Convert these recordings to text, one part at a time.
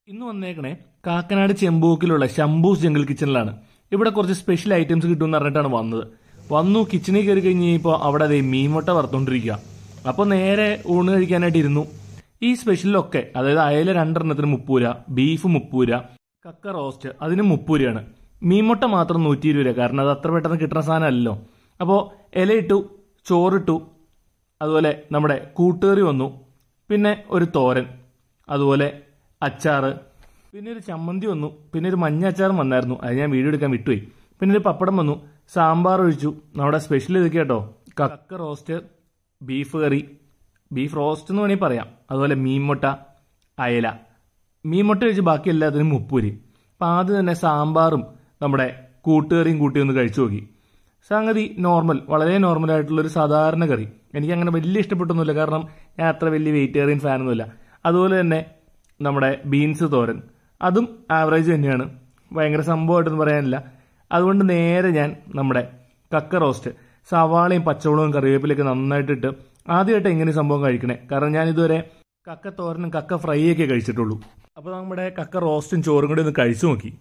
ഇന്ന് വന്നേക്കണേ കാക്കനാട് ചെമ്പൂക്കിലുള്ള ശംഭൂസ് ജംഗിൾ കിച്ചണിലാണ് ഇവിടെ കുറച്ച് സ്പെഷ്യൽ ഐറ്റംസ് കിട്ടുമെന്ന് പറഞ്ഞിട്ടാണ് വന്നത് വന്നു കിച്ചണിൽ കയറി കഴിഞ്ഞ് കഴിഞ്ഞപ്പോൾ അവിടെ അതേ മീൻമുട്ട വറുത്തോണ്ടിരിക്കുക അപ്പോൾ നേരെ ഊണ് കഴിക്കാനായിട്ട് ഇരുന്നു ഈ സ്പെഷ്യലൊക്കെ അതായത് അയല രണ്ടെണ്ണത്തിന് മുപ്പൂര ബീഫ് മുപ്പൂര കക്ക റോസ്റ്റ് അതിന് മുപ്പൂരയാണ് മീൻമുട്ട മാത്രം നൂറ്റി ഇരുപത് രൂപ കാരണം അത് അത്ര പെട്ടെന്ന് കിട്ടുന്ന സാധനമല്ലല്ലോ അപ്പോൾ ഇലയിട്ടു ചോറിട്ടു അതുപോലെ നമ്മുടെ കൂട്ടുകറി വന്നു പിന്നെ ഒരു തോരൻ അതുപോലെ അച്ചാറ് പിന്നെ ഒരു ചമ്മന്തി വന്നു പിന്നെ ഒരു മഞ്ഞ അച്ചാറും വന്നായിരുന്നു അത് ഞാൻ വീഡിയോ എടുക്കാൻ വിട്ടുപോയി പിന്നെ ഒരു പപ്പടം വന്നു സാമ്പാർ ഒഴിച്ചു നമ്മുടെ സ്പെഷ്യൽ ഇതൊക്കെ കേട്ടോ കക്ക roast beef curry beef roast എന്ന് വേണമെങ്കിൽ പറയാം അതുപോലെ മീൻമുട്ട അയല മീൻമുട്ട കഴിച്ച് ബാക്കി എല്ലാത്തിനും മുപ്പൂരി അപ്പം ആദ്യം തന്നെ സാമ്പാറും നമ്മുടെ കൂട്ടുകറിയും കൂട്ടി ഒന്ന് കഴിച്ചു നോക്കി സംഗതി നോർമൽ വളരെ നോർമൽ ആയിട്ടുള്ള ഒരു സാധാരണ കറി എനിക്ക് അങ്ങനെ വലിയ ഇഷ്ടപ്പെട്ടൊന്നുമില്ല കാരണം ഞാൻ അത്ര വലിയ വെജിറ്റേറിയൻ ഫാനൊന്നുമില്ല അതുപോലെ തന്നെ നമ്മുടെ ബീൻസ് തോരൻ അതും ആവറേജ് തന്നെയാണ് ഭയങ്കര സംഭവമായിട്ടൊന്നും പറയാനില്ല അതുകൊണ്ട് നേരെ ഞാൻ നമ്മുടെ കക്ക റോസ്റ്റ് സവാളയും പച്ചമുളകും കറിവേപ്പിലൊക്കെ നന്നായിട്ടിട്ട് ആദ്യമായിട്ട് എങ്ങനെ സംഭവം കഴിക്കണേ കാരണം ഞാൻ ഇതുവരെ കക്ക തോരനും കക്ക ഫ്രൈ ഒക്കെ കഴിച്ചിട്ടുള്ളൂ അപ്പോൾ നമ്മുടെ കക്ക റോസ്റ്റും ചോറും കൂടി ഒന്ന് കഴിച്ചു നോക്കി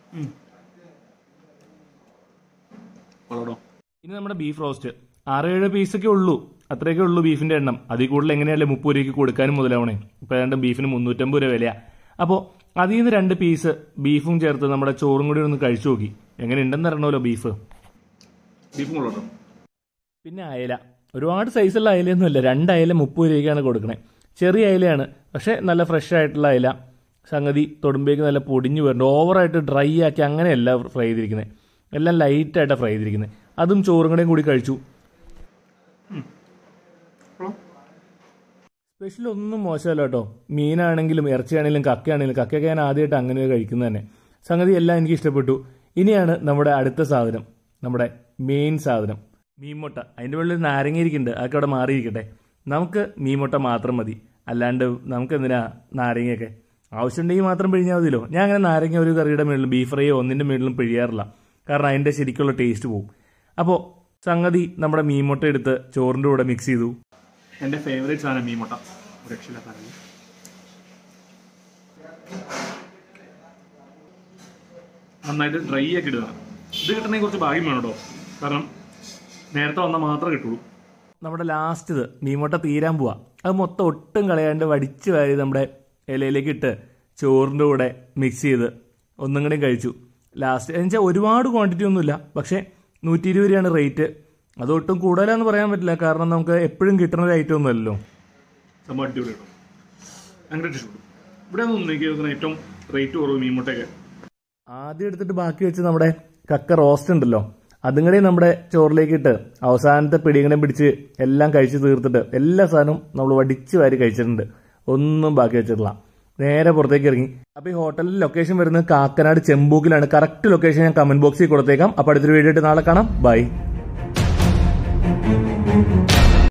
ഇനി നമ്മുടെ ബീഫ് റോസ്റ്റ് ആറേഴ് പീസൊക്കെ ഉള്ളൂ അത്രയൊക്കെ ഉള്ളൂ ബീഫിന്റെ എണ്ണം അതിൽ കൂടുതൽ എങ്ങനെയല്ലേ മുപ്പത് രൂപയ്ക്ക് കൊടുക്കാനും മുതലാവണേ ഇപ്പൊ ഏതാണ്ട് ബീഫിന് മുന്നൂറ്റമ്പത് രൂപ വിലയാ അപ്പോൾ അതിൽ നിന്ന് രണ്ട് പീസ് ബീഫും ചേർത്ത് നമ്മുടെ ചോറും കൂടി ഒന്ന് കഴിച്ചു നോക്കി എങ്ങനെ ഉണ്ടെന്ന് അറിയണമല്ലോ ബീഫ് ബീഫ് കൊള്ളട്ടോ പിന്നെ അയല ഒരുപാട് സൈസുള്ള അയലയൊന്നുമില്ല രണ്ട് അയല മുപ്പത് രൂപയ്ക്കാണ് കൊടുക്കണേ ചെറിയ അയലയാണ് പക്ഷെ നല്ല ഫ്രഷ് ആയിട്ടുള്ള അയല സംഗതി തൊടുമ്പേക്ക് നല്ല പൊടിഞ്ഞു വരുന്നുണ്ട് ഓവറായിട്ട് ഡ്രൈ ആക്കി അങ്ങനെയല്ല ഫ്രൈ ചെയ്തിരിക്കുന്നത് എല്ലാം ലൈറ്റായിട്ടാണ് ഫ്രൈ ചെയ്തിരിക്കുന്നത് അതും ചോറും കൂടെയും കൂടി കഴിച്ചു സ്പെഷ്യൽ ഒന്നും മോശമല്ല കേട്ടോ മീനാണെങ്കിലും ഇറച്ചിയാണെങ്കിലും കക്കയാണെങ്കിലും കക്കയൊക്കെ ഞാൻ ആദ്യമായിട്ട് അങ്ങനെ കഴിക്കുന്നത് തന്നെ സംഗതി എല്ലാം എനിക്ക് ഇഷ്ടപ്പെട്ടു ഇനിയാണ് നമ്മുടെ അടുത്ത സാധനം നമ്മുടെ മെയിൻ സാധനം മീൻമുട്ട അതിൻ്റെ ഉള്ളിൽ നാരങ്ങ ഇരിക്കുന്നുണ്ട് അതൊക്കെ അവിടെ മാറിയിരിക്കട്ടെ നമുക്ക് മീൻമുട്ട മാത്രം മതി അല്ലാണ്ട് നമുക്ക് എന്തിനാ നാരങ്ങയൊക്കെ ആവശ്യമുണ്ടെങ്കിൽ മാത്രം പിഴിഞ്ഞാൽ മതിയല്ലോ ഞാൻ അങ്ങനെ നാരങ്ങ ഒരു കറിയുടെ മുകളിലും ബീഫ് ഫ്രൈയോ ഒന്നിൻ്റെ മുകളിലും പിഴിയാറില്ല കാരണം അതിൻ്റെ ശരിക്കുള്ള ടേസ്റ്റ് പോകും അപ്പോൾ സംഗതി നമ്മുടെ മീൻമുട്ട എടുത്ത് ചോറിൻ്റെ കൂടെ മിക്സ് ചെയ്തു എൻ്റെ ഫേവറേറ്റ് സാധനം മീൻ മുട്ട രക്ഷയില്ല സാധനം നന്നായിട്ട് ഡ്രൈ ആക്കി ഇടുക ഇത് കിട്ടണമെങ്കിൽ കുറച്ച് ഭാഗ്യം വേണം കേട്ടോ കാരണം നേരത്തെ വന്നാൽ മാത്രമേ കിട്ടുള്ളൂ നമ്മുടെ ലാസ്റ്റ് ഇത് മീൻമുട്ട തീരാൻ പോവാ അത് മൊത്തം ഒട്ടും കളയാണ്ട് വടിച്ച് വാരി നമ്മുടെ ഇലയിലേക്ക് ഇട്ട് ചോറിൻ്റെ കൂടെ മിക്സ് ചെയ്ത് ഒന്നും കൂടെയും കഴിച്ചു ലാസ്റ്റ് എന്നുവെച്ചാൽ ഒരുപാട് ക്വാണ്ടിറ്റി ഒന്നുമില്ല പക്ഷേ നൂറ്റി ഇരുപത് രൂപയാണ് റേറ്റ് അതൊട്ടും കൂടുതലാന്ന് പറയാൻ പറ്റില്ല കാരണം നമുക്ക് എപ്പോഴും കിട്ടുന്ന ഒരു ഐറ്റം ഒന്നുമല്ലല്ലോ സംഭവം അടിപൊളി കേട്ടോ ഭയങ്കര ഇഷ്ടപ്പെട്ടു ഇവിടെ ഒന്നും എനിക്ക് തോന്നുന്നത് ഏറ്റവും റേറ്റ് കുറവ് മീൻ മുട്ടയൊക്കെ ആദ്യം എടുത്തിട്ട് ബാക്കി വെച്ച് നമ്മുടെ കക്ക റോസ്റ്റ് ഉണ്ടല്ലോ അതും കൂടി നമ്മുടെ ചോറിലേക്ക് ഇട്ട് അവസാനത്തെ പിടിങ്ങനെ പിടിച്ച് എല്ലാം കഴിച്ച് തീർത്തിട്ട് എല്ലാ സാധനവും നമ്മൾ വടിച്ച് വാരി കഴിച്ചിട്ടുണ്ട് ഒന്നും ബാക്കി വെച്ചിട്ടില്ല നേരെ പുറത്തേക്ക് ഇറങ്ങി അപ്പൊ ഈ ഹോട്ടലിൽ ലൊക്കേഷൻ വരുന്നത് കാക്കനാട് ചെമ്പൂക്കിലാണ് കറക്റ്റ് ലൊക്കേഷൻ ഞാൻ കമന്റ് ബോക്സിൽ കൊടുത്തേക്കാം അപ്പൊ അടുത്തൊരു വീഡിയോ ആയിട്ട് നാളെ കാണാം ബൈ